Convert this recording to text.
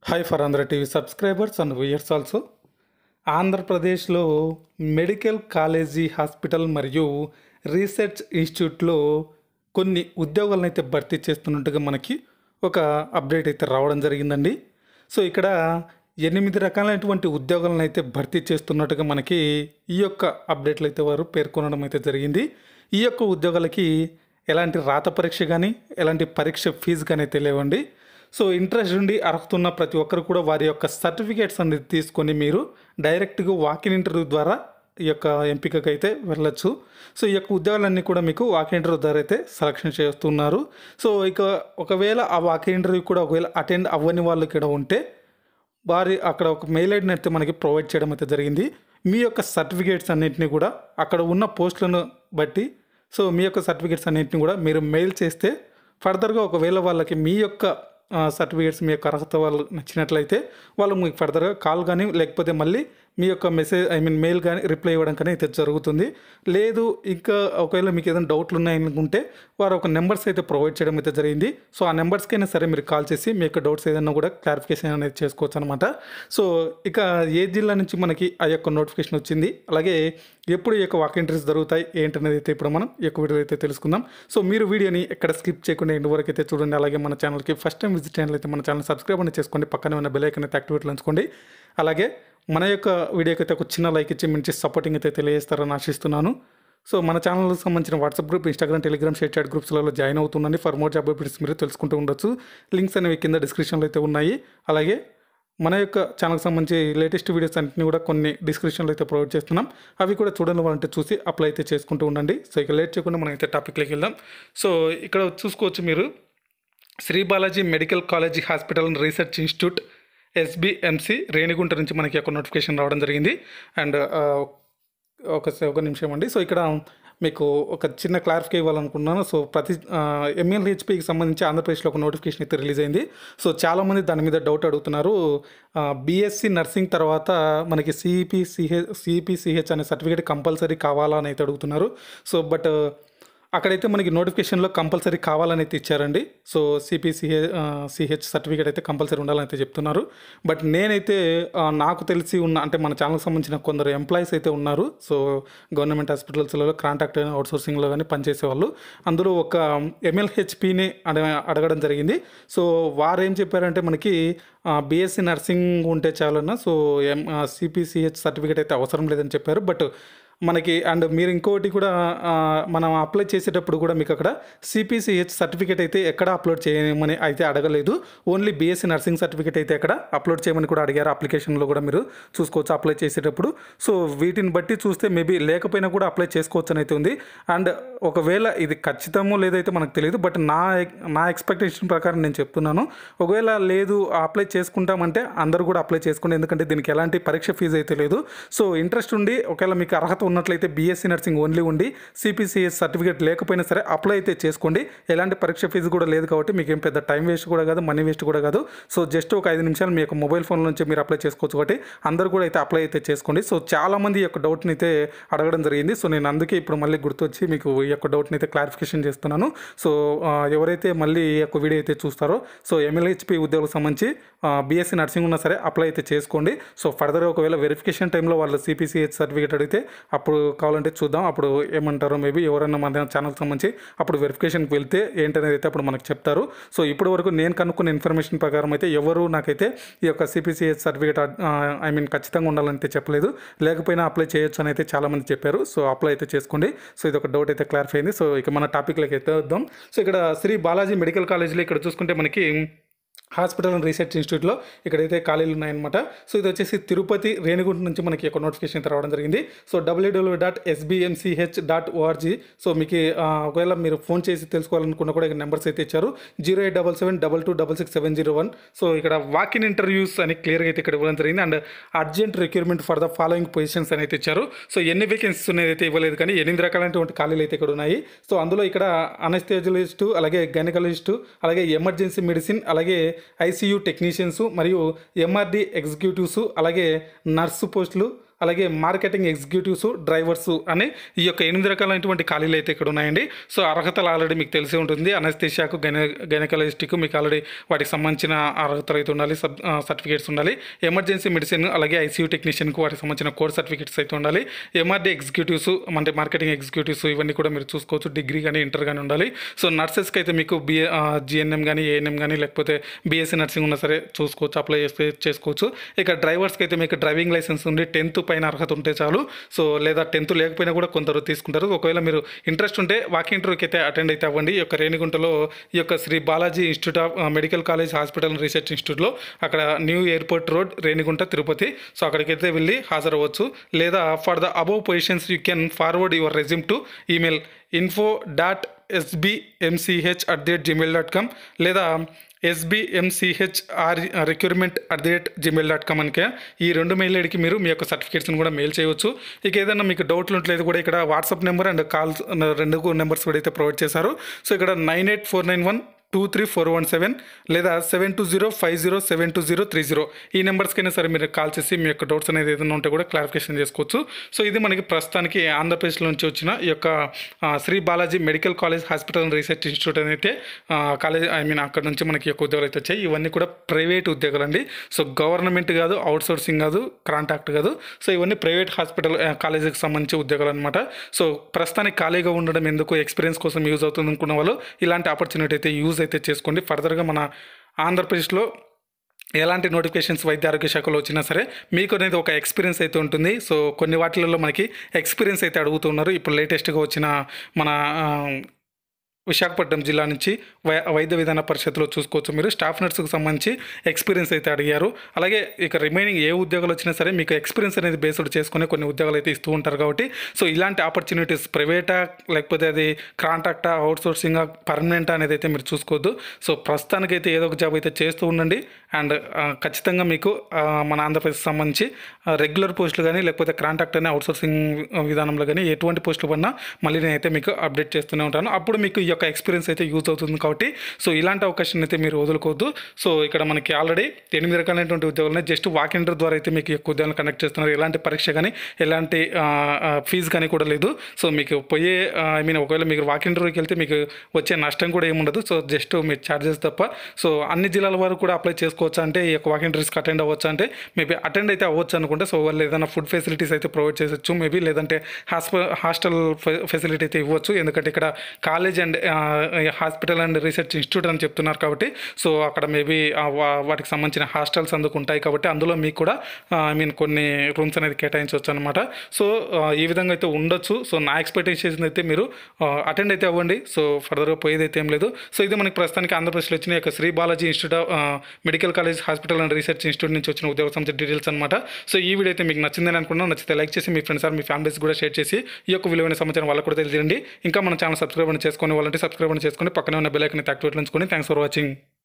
hi for Andhra TV subscribers and viewers also ఆంధ్రప్రదేశ్లో medical college hospital మరియు research ఇన్స్టిట్యూట్లో కొన్ని ఉద్యోగాలను అయితే భర్తీ చేస్తున్నట్టుగా మనకి ఒక అప్డేట్ అయితే రావడం జరిగిందండి సో ఇక్కడ ఎనిమిది రకాలైనటువంటి ఉద్యోగాలను అయితే భర్తీ చేస్తున్నట్టుగా మనకి ఈ యొక్క అప్డేట్లు అయితే వారు పేర్కొనడం అయితే జరిగింది ఈ యొక్క ఉద్యోగాలకి ఎలాంటి రాత పరీక్ష కానీ ఎలాంటి పరీక్ష ఫీజు కానీ అయితే లేవండి సో ఇంట్రెస్ట్ ఉండి అర్హత ఉన్న ప్రతి ఒక్కరు కూడా వారి యొక్క సర్టిఫికేట్స్ అనేది తీసుకొని మీరు డైరెక్ట్గా వాకిన్ ఇంటర్వ్యూ ద్వారా ఈ యొక్క ఎంపికకు అయితే వెళ్ళొచ్చు సో ఈ యొక్క ఉద్యోగాలన్నీ కూడా మీకు వాక్ ఇంటర్వ్యూ ద్వారా అయితే సెలక్షన్ చేస్తున్నారు సో ఇక ఒకవేళ ఆ వాక్ ఇంటర్వ్యూ కూడా ఒకవేళ అటెండ్ అవ్వని వాళ్ళు ఇక్కడ ఉంటే వారి అక్కడ ఒక మెయిల్ ఐడిని అయితే మనకి ప్రొవైడ్ చేయడం అయితే జరిగింది మీ యొక్క సర్టిఫికేట్స్ అన్నింటినీ కూడా అక్కడ ఉన్న పోస్టులను బట్టి సో మీ యొక్క సర్టిఫికేట్స్ అన్నింటినీ కూడా మీరు మెయిల్ చేస్తే ఫర్దర్గా ఒకవేళ వాళ్ళకి మీ యొక్క సర్టిఫికేట్స్ మీ యొక్క అర్హత వాళ్ళు నచ్చినట్లయితే వాళ్ళు మీకు ఫర్దర్గా కాల్ కానీ లేకపోతే మళ్ళీ మీ యొక్క మెసేజ్ ఐ మీన్ మెయిల్ కానీ రిప్లై ఇవ్వడం కానీ అయితే జరుగుతుంది లేదు ఇంకా ఒకవేళ మీకు ఏదైనా డౌట్లు ఉన్నాయనుకుంటే వారు ఒక నెంబర్స్ అయితే ప్రొవైడ్ చేయడం అయితే జరిగింది సో ఆ నెంబర్స్కైనా సరే మీరు కాల్ చేసి మీ యొక్క డౌట్స్ ఏదైనా కూడా క్లారిఫికేషన్ అనేది చేసుకోవచ్చు అనమాట సో ఇక ఏ జిల్లా నుంచి మనకి ఆ యొక్క నోటిఫికేషన్ వచ్చింది అలాగే ఎప్పుడు ఈ యొక్క వాక్ ఎంట్రీస్ జరుగుతాయి ఏంటనేది అయితే ఇప్పుడు మనం ఈ యొక్క వీడియో అయితే తెలుసుకుందాం సో మీరు వీడియోని ఎక్కడ స్కిప్ చేయకుండా ఎండ్ వరకు అయితే చూడండి అలాగే మన ఛానల్కి ఫస్ట్ టైం విజిట్ అయినట్లయితే మన ఛానల్ సబ్స్క్రైబ్ అనేది చేసుకోండి పక్కనే ఉన్న బెల్ ఐకన్ అయితే యాక్టివేట్లో ఉంచుకోండి అలాగే మన యొక్క వీడియోకి అయితే ఒక చిన్న లైక్ ఇచ్చి మంచి సపోర్టింగ్ అయితే తెలియజేస్తారని ఆశిస్తున్నాను సో మన ఛానల్కి సంబంధించిన WhatsApp group Instagram Telegram share chat గ్రూప్స్లలో జాయిన్ అవుతుండండి ఫర్ మోర్ జాబ్ అప్డేట్స్ మీరు తెలుసుకుంటూ ఉండొచ్చు లింక్స్ అనేవి కింద డిస్క్రిప్షన్లో అయితే ఉన్నాయి అలాగే మన యొక్క ఛానల్కి సంబంధించి లేటెస్ట్ వీడియోస్ అన్నింటినీ కూడా కొన్ని డిస్క్రిప్షన్లో అయితే ప్రొవైడ్ చేస్తున్నాం అవి కూడా చూడండి వాళ్ళంటే చూసి అప్లై అయితే చేసుకుంటూ ఉండండి సో ఇక లేట్ చేయకుండా మనం అయితే టాపిక్లోకి వెళ్దాం సో ఇక్కడ చూసుకోవచ్చు మీరు Shri Balaji medical college hospital and research institute SBMC Renigunta నుంచి మనకి ఒక నోటిఫికేషన్ రావడం జరిగింది అండ్ ఆ, ఒక ఒక నిమిషం అండి సో ఇక్కడ మీకు ఒక చిన్న క్లారిఫికే ఇవ్వాలనుకున్నాను సో ప్రతి ఎంఎల్హెచ్పికి సంబంధించి ఆంధ్రప్రదేశ్లో ఒక నోటిఫికేషన్ అయితే రిలీజ్ అయింది సో చాలామంది దాని మీద డౌట్ అడుగుతున్నారు బీఎస్సీ నర్సింగ్ తర్వాత మనకి సిఈపి సిహెచ్ సిఈపి సిహెచ్ అనే సర్టిఫికేట్ కంపల్సరీ కావాలా అని అయితే అడుగుతున్నారు సో బట్ అక్కడైతే మనకి నోటిఫికేషన్లో కంపల్సరీ కావాలని అయితే ఇచ్చారండి సో సిపిసిహె సిహెచ్ సర్టిఫికేట్ అయితే కంపల్సరీ ఉండాలని అయితే చెప్తున్నారు బట్ నేనైతే ఆ, నాకు తెలిసి ఉన్న అంటే మన ఛానల్కి సంబంధించిన కొందరు ఎంప్లాయీస్ అయితే ఉన్నారు సో గవర్నమెంట్ హాస్పిటల్స్లో కాంట్రాక్ట్ అవుట్సోర్సింగ్లో కానీ పనిచేసే వాళ్ళు అందులో ఒక ఎంఎల్హెచ్పిని అడ అడగడం జరిగింది సో వారు ఏం చెప్పారంటే మనకి బీఎస్సీ నర్సింగ్ ఉంటే చాలన్నా సో ఎం సిపిసిహెచ్ సర్టిఫికేట్ అయితే అవసరం లేదని చెప్పారు బట్ మనకి అండ్ మీరు ఇంకోటి కూడా ఆ, మనం అప్లై చేసేటప్పుడు కూడా మీకు అక్కడ సిపిసిహెచ్ సర్టిఫికేట్ అయితే ఎక్కడ అప్లోడ్ చేయమని అయితే అడగలేదు ఓన్లీ బీఎస్సీ నర్సింగ్ సర్టిఫికేట్ అయితే ఎక్కడ అప్లోడ్ చేయమని కూడా అడిగారు అప్లికేషన్లో కూడా మీరు చూసుకోవచ్చు అప్లై చేసేటప్పుడు సో వీటిని బట్టి చూస్తే మేబీ లేకపోయినా కూడా అప్లై చేసుకోవచ్చు అని అయితే ఉంది అండ్ ఒకవేళ ఇది ఖచ్చితమో లేదైతే మనకు తెలియదు బట్ నా నా ఎక్స్పెక్టేషన్ ప్రకారం నేను చెప్తున్నాను ఒకవేళ లేదు అప్లై చేసుకుంటామంటే అందరూ కూడా అప్లై చేసుకోండి ఎందుకంటే దీనికి ఎలాంటి పరీక్ష ఫీజు అయితే లేదు సో ఇంట్రెస్ట్ ఉండి ఒకవేళ మీకు అర్హత ఉన్నట్లయితే బీఎస్సీ నర్సింగ్ ఓన్లీ ఉండి సిపిసిఎస్ సర్టిఫికేట్ లేకపోయినా సరే అప్లై అయితే చేసుకోండి ఎలాంటి పరీక్ష ఫీజు కూడా లేదు కాబట్టి మీకు ఏం పెద్ద టైం వేస్ట్ కూడా కాదు మనీ వేస్ట్ కూడా కాదు సో జస్ట్ ఒక ఐదు నిమిషాలు మీ యొక్క మొబైల్ ఫోన్ నుంచి మీరు అప్లై చేసుకోవచ్చు కాబట్టి అందరూ కూడా అయితే అప్లై అయితే చేసుకోండి సో చాలామంది ఈ యొక్క డౌట్ని అయితే అడగడం జరిగింది సో నేను అందుకే ఇప్పుడు మళ్ళీ గుర్తొచ్చి మీకు ఈ యొక్క డౌట్ని అయితే క్లారిఫికేషన్ చేస్తున్నాను సో ఆ, ఎవరైతే మళ్ళీ ఈ యొక్క వీడియో అయితే చూస్తారో సో ఎంఎల్హెచ్పి ఉద్యోగులకు సంబంధించి బీఎస్సీ నర్సింగ్ ఉన్నా సరే అప్లై అయితే చేసుకోండి సో ఫర్దర్ ఒకవేళ వెరిఫికేషన్ టైంలో వాళ్ళు సిపిసిహెచ్ సర్టిఫికేట్ అడిగితే అప్పుడు కావాలంటే చూద్దాం అప్పుడు ఏమంటారో మేబీ ఎవరైనా మన ఛానల్కి సంబంధించి అప్పుడు వెరిఫికేషన్కి వెళ్తే ఏంటనేది అయితే అప్పుడు మనకు చెప్తారు సో ఇప్పటి వరకు నేను కనుక్కున్న ఇన్ఫర్మేషన్ ప్రకారం అయితే ఎవరు నాకైతే ఈ యొక్క సిపిసిహెచ్ సర్టిఫికేట్ ఐ మీన్ ఖచ్చితంగా ఉండాలని అయితే చెప్పలేదు లేకపోయినా అప్లై చేయొచ్చు అని అయితే చాలామంది చెప్పారు సో అప్లై అయితే చేసుకోండి సో ఇది ఒక డౌట్ అయితే క్లారిఫై అయింది సో ఇక మన టాపిక్లోకి అయితే వద్దాం సో ఇక్కడ శ్రీ బాలాజీ మెడికల్ కాలేజ్లో ఇక్కడ చూసుకుంటే మనకి హాస్పిటల్ అండ్ రీసెర్చ్ ఇన్స్టిట్యూట్లో ఇక్కడైతే ఖాళీలు ఉన్నాయన్నమాట సో ఇది వచ్చేసి తిరుపతి రేణిగుంట నుంచి మనకి ఒక నోటిఫికేషన్ అయితే రావడం జరిగింది so WWW dot SBMCH dot ORG so మీకు ఆ, ఒకవేళ మీరు ఫోన్ చేసి తెలుసుకోవాలనుకున్న కూడా ఇక్కడ నెంబర్స్ అయితే ఇచ్చారు zero eight double seven double two double six seven zero one so ఇక్కడ వాక్ ఇన్ ఇంటర్వ్యూస్ అని క్లియర్గా అయితే ఇక్కడ ఇవ్వడం జరిగింది and urgent recruitment for the following positions అని అయితే ఇచ్చారు సో ఎన్ని వేకెన్సీస్ ఉన్నాయి అయితే ఇవ్వలేదు కానీ ఎనిమిది రకాలైనటువంటి ఖాళీలు అయితే ఇక్కడ ఉన్నాయి సో అందులో ఇక్కడ అనస్థియాలజిస్టు అలాగే గైనకాలజిస్టు అలాగే ఎమర్జెన్సీ మెడిసిన్ అలాగే ఐసీయూ టెక్నీషియన్స్ మరియు ఎంఆర్డి ఎగ్జిక్యూటివ్స్ అలాగే నర్సు పోస్టులు అలాగే మార్కెటింగ్ ఎగ్జిక్యూటివ్స్ డ్రైవర్స్ అనే ఈ యొక్క ఎనిమిది రకాలైనటువంటి ఖాళీలు అయితే ఇక్కడ ఉన్నాయండి సో అర్హతలు ఆల్రెడీ మీకు తెలిసి ఉంటుంది అనస్థిషియాకు గైన గైనకాలజిస్టిక్ మీకు ఆల్రెడీ వాటికి సంబంధించిన అర్హతలు అయితే ఉండాలి సబ్ సర్టిఫికేట్స్ ఉండాలి ఎమర్జెన్సీ మెడిసిన్ అలాగే ఐసీయూ టెక్నీషియన్కు వాటికి సంబంధించిన కోర్స్ సర్టిఫికేట్స్ అయితే ఉండాలి ఎంఆర్డీ ఎగ్జిక్యూటివ్స్ అంటే మార్కెటింగ్ ఎగ్జిక్యూటివ్స్ ఇవన్నీ కూడా మీరు చూసుకోవచ్చు డిగ్రీ కానీ ఇంటర్ కానీ ఉండాలి సో నర్సెస్కి అయితే మీకు బిఏ జిఎన్ఎం కానీ ఏఎన్ఎం కానీ లేకపోతే బీఎస్సీ నర్సింగ్ ఉన్నా సరే చూసుకోవచ్చు అప్లై చేస్తే చేసుకోవచ్చు ఇక డ్రైవర్స్కి అయితే మీకు డ్రైవింగ్ లైసెన్స్ ఉండి టెన్త్ పైన అర్హత ఉంటే చాలు సో లేదా టెన్త్ లేకపోయినా కూడా కొందరు తీసుకుంటారు ఒకవేళ మీరు ఇంట్రెస్ట్ ఉంటే వాకింగ్ ఇంటర్వ్యూకి అయితే అటెండ్ అయితే అవ్వండి ఈ యొక్క రేణిగుంటలో ఈ యొక్క Shri Balaji institute of medical college hospital research ఇన్స్టిట్యూట్లో అక్కడ new airport road Renigunta Tirupati so అక్కడికి అయితే వెళ్ళి హాజరవ్వచ్చు లేదా for the above positions you can forward your resume to email info dot SBMCH at the rate Gmail dot com లేదా SBMCH R recruitment at the rate Gmail dot com అనికే ఈ రెండు mail ఐడికి మీరు మీ యొక్క సర్టిఫికేట్స్ని కూడా మెయిల్ చేయవచ్చు ఇక ఏదైనా మీకు డౌట్లు ఉంటలేదు కూడా ఇక్కడ వాట్సాప్ నెంబర్ అండ్ కాల్స్ రెండు నెంబర్స్ కూడా అయితే ప్రొవైడ్ చేశారు సో ఇక్కడ nine eight four nine one two three four one seven లేదా seven two zero five zero seven two zero three zero ఈ నెంబర్స్కైనా సరే మీరు కాల్ చేసి మీ యొక్క డౌట్స్ అనేది ఏదైనా ఉంటే కూడా క్లారిఫికేషన్ చేసుకోవచ్చు సో ఇది మనకి ప్రస్తుతానికి ఆంధ్రప్రదేశ్ నుంచి వచ్చిన ఈ యొక్క ఆ, Shri Balaji medical college hospital and research institute అని అయితే కాలేజ్ ఐ మీన్ అక్కడ నుంచి మనకి ఈ యొక్క ఉద్యోగాలు అయితే వచ్చాయి ఇవన్నీ కూడా ప్రైవేట్ ఉద్యోగాలు అండి సో గవర్నమెంట్ కాదు అవుట్ సోర్సింగ్ కాదు కాంట్రాక్ట్ కాదు సో ఇవన్నీ ప్రైవేట్ హాస్పిటల్ ఆ, కాలేజీకి సంబంధించి ఉద్యోగాలు అనమాట సో ప్రస్తుతానికి ఖాళీగా ఉండడం ఎందుకు ఎక్స్పీరియన్స్ కోసం యూజ్ అవుతుంది అనుకున్న వాళ్ళు ఇలాంటి ఆపర్చునిటీ అయితే యూజ్ అయితే చేసుకోండి ఫర్దర్గా మన ఆంధ్రప్రదేశ్లో ఎలాంటి నోటిఫికేషన్స్ వైద్య ఆరోగ్య శాఖలో వచ్చినా సరే మీకు అనేది ఒక ఎక్స్పీరియన్స్ అయితే ఉంటుంది సో కొన్ని వాటిలలో మనకి ఎక్స్పీరియన్స్ అయితే అడుగుతున్నారు ఇప్పుడు లేటెస్ట్గా వచ్చిన మన ఆ, విశాఖపట్నం జిల్లా నుంచి వై వైద్య విధాన పరిషత్లో చూసుకోవచ్చు మీరు స్టాఫ్ నర్సుకు సంబంధించి ఎక్స్పీరియన్స్ అయితే అడిగారు అలాగే ఇక రిమైనింగ్ ఏ ఉద్యోగాలు వచ్చినా సరే మీకు ఎక్స్పీరియన్స్ అనేది బేస్డ్ చేసుకుని కొన్ని ఉద్యోగాలు అయితే ఇస్తూ ఉంటారు కాబట్టి సో ఇలాంటి ఆపర్చునిటీస్ ప్రైవేటా లేకపోతే అది కాంట్రాక్టా అవుట్ సోర్సింగా పర్మనెంటా అనేది అయితే మీరు చూసుకోవద్దు సో ప్రస్తుతానికైతే ఏదో ఒక జాబ్ అయితే చేస్తూ ఉండండి అండ్ ఖచ్చితంగా మీకు ఆ, మన ఆంధ్రప్రదేశ్ సంబంధించి రెగ్యులర్ పోస్టులు కానీ లేకపోతే కాంట్రాక్ట్ అని అవుట్ సోర్సింగ్ విధానంలో కానీ ఎటువంటి పోస్టులు పడినా మళ్ళీ నేనైతే మీకు అప్డేట్ చేస్తూనే ఉంటాను అప్పుడు మీకు ఈ యొక్క ఎక్స్పీరియన్స్ అయితే యూజ్ అవుతుంది కాబట్టి సో ఇలాంటి అవకాశం అయితే మీరు వదులుకోవద్దు సో ఇక్కడ మనకి ఆల్రెడీ ఎనిమిది రకాలైనటువంటి ఉద్యోగాలు జస్ట్ వాక్ ఇంటర్ ద్వారా అయితే మీకు ఈ యొక్క ఉద్యోగాలు కండక్ట్ చేస్తున్నారు ఎలాంటి పరీక్ష కానీ ఎలాంటి ఫీజు కానీ కూడా లేదు సో మీకు పోయే ఐ మీన్ ఒకవేళ మీకు వాక్ ఇంటర్వ్యూకి వెళ్తే మీకు వచ్చే నష్టం కూడా ఏముండదు సో జస్ట్ మీ ఛార్జెస్ తప్ప సో అన్ని జిల్లాల వారు కూడా అప్లై చేసుకోవచ్చా అంటే ఈ యొక్క వాక్ ఇంటర్వ్యూస్కి అటెండ్ అవ్వచ్చు అంటే మేబీ అటెండ్ అయితే అవ్వచ్చు అనుకుంటే సో వాళ్ళు ఏదైనా ఫుడ్ ఫెసిలిటీస్ అయితే ప్రొవైడ్ చేసొచ్చు మేబీ లేదంటే హాస్ప హాస్టల్ ఫెసిలిటీ అయితే ఇవ్వచ్చు ఎందుకంటే ఇక్కడ college and hospital and research institute అని చెప్తున్నారు కాబట్టి సో అక్కడ మేబీ వాటికి సంబంధించిన హాస్టల్స్ అందుకు ఉంటాయి కాబట్టి అందులో మీకు కూడా ఐ మీన్ కొన్ని రూమ్స్ అనేది కేటాయించవచ్చు అనమాట సో ఆ, ఈ విధంగా అయితే ఉండొచ్చు సో నా ఎక్స్పెక్టేషన్ అయితే మీరు అటెండ్ అయితే అవ్వండి సో ఫర్దర్గా పోయేది అయితే ఏం లేదు సో ఇది మనకి ప్రస్తుతానికి ఆంధ్రప్రదేశ్లో వచ్చిన ఈ యొక్క Shri Balaji institute of medical college hospital and research institute నుంచి వచ్చిన ఉద్యోగ సంస్థ డీటెయిల్స్ అనమాట సో ఈ వీడియో అయితే మీకు నచ్చిందని అనుకున్నాను నచ్చితే లైక్ చేసి మీ ఫ్రెండ్స్ ఆర్ మీ ఫ్యామిలీస్ కూడా షేర్ చేసి ఈ యొక్క విలువైన సమాచారం వాళ్ళకు కూడా తెలియజేయండి ఇంకా మన ఛానల్ సబ్స్క్రైబ్ చేసుకొని వాళ్ళంటే సబ్స్క్రైబ్ చేసుకొని పక్కనే ఉన్న బెల్ ఐకన్ యాక్టివేట్ ఉంచుకొని థ్యాంక్స్ ఫర్ వాచింగ్